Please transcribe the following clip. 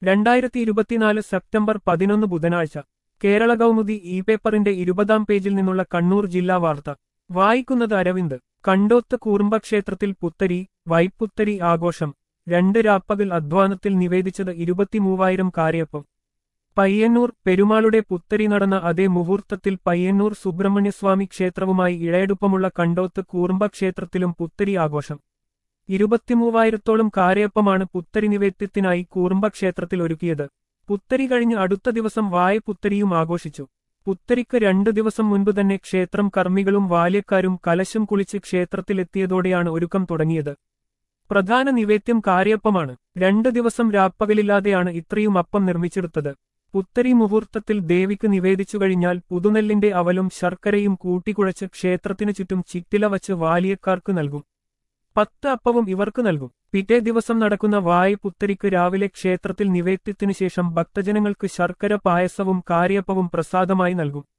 രണ്ടായിരത്തി ഇരുപത്തിനാല് സെപ്റ്റംബർ പതിനൊന്ന് ബുധനാഴ്ച കേരള കൗമുദി ഇ പേപ്പറിന്റെ ഇരുപതാം പേജിൽ നിന്നുള്ള കണ്ണൂർ ജില്ലാ വാർത്ത വായിക്കുന്നത് അരവിന്ദ് കണ്ടോത്ത് കൂർമ്പക്ഷേത്രത്തിൽ പുത്തരി വൈപ്പുത്തരി ആഘോഷം രണ്ട് രാപ്പകൽ അധ്വാനത്തിൽ നിവേദിച്ചത് ഇരുപത്തിമൂവായിരം കാര്യപ്പം പയ്യന്നൂർ പെരുമാളുടെ പുത്തരി നടന്ന അതേ മുഹൂർത്തത്തിൽ പയ്യന്നൂർ സുബ്രഹ്മണ്യസ്വാമി ക്ഷേത്രവുമായി ഇഴയെടുപ്പമുള്ള കണ്ടോത്ത് കൂർമ്പ ക്ഷേത്രത്തിലും പുത്തരി ആഘോഷം ഇരുപത്തിമൂവായിരത്തോളം കാരയപ്പമാണ് പുത്തരി നിവേദ്യത്തിനായി കൂർമ്പ ക്ഷേത്രത്തിൽ ഒരുക്കിയത് പുത്തരി കഴിഞ്ഞ് അടുത്ത ദിവസം വായ പുത്തരിയും ആഘോഷിച്ചു പുത്തരിക്ക് രണ്ടു ദിവസം മുൻപ് തന്നെ ക്ഷേത്രം കർമ്മികളും ബാല്യക്കാരും കലശം കുളിച്ച് ക്ഷേത്രത്തിലെത്തിയതോടെയാണ് ഒരുക്കം തുടങ്ങിയത് പ്രധാന നിവേദ്യം കാരിയപ്പമാണ് രണ്ടു ദിവസം രാപ്പകലില്ലാതെയാണ് ഇത്രയും അപ്പം നിർമ്മിച്ചെടുത്തത് പുത്തരി മുഹൂർത്തത്തിൽ ദേവിക്ക് നിവേദിച്ചു കഴിഞ്ഞാൽ പുതുനെല്ലിന്റെ അവലും ശർക്കരയും കൂട്ടിക്കുഴച്ച് ക്ഷേത്രത്തിനു ചുറ്റും ചിറ്റില വച്ച് വാലിയക്കാർക്ക് നൽകും പത്ത് അപ്പവും ഇവർക്ക് നൽകും പിറ്റേ ദിവസം നടക്കുന്ന വായ പുത്തരിക്ക് രാവിലെ ക്ഷേത്രത്തിൽ നിവേദ്യത്തിനു ശേഷം ഭക്തജനങ്ങൾക്ക് ശർക്കര പായസവും കാരിയപ്പവും പ്രസാദമായി നൽകും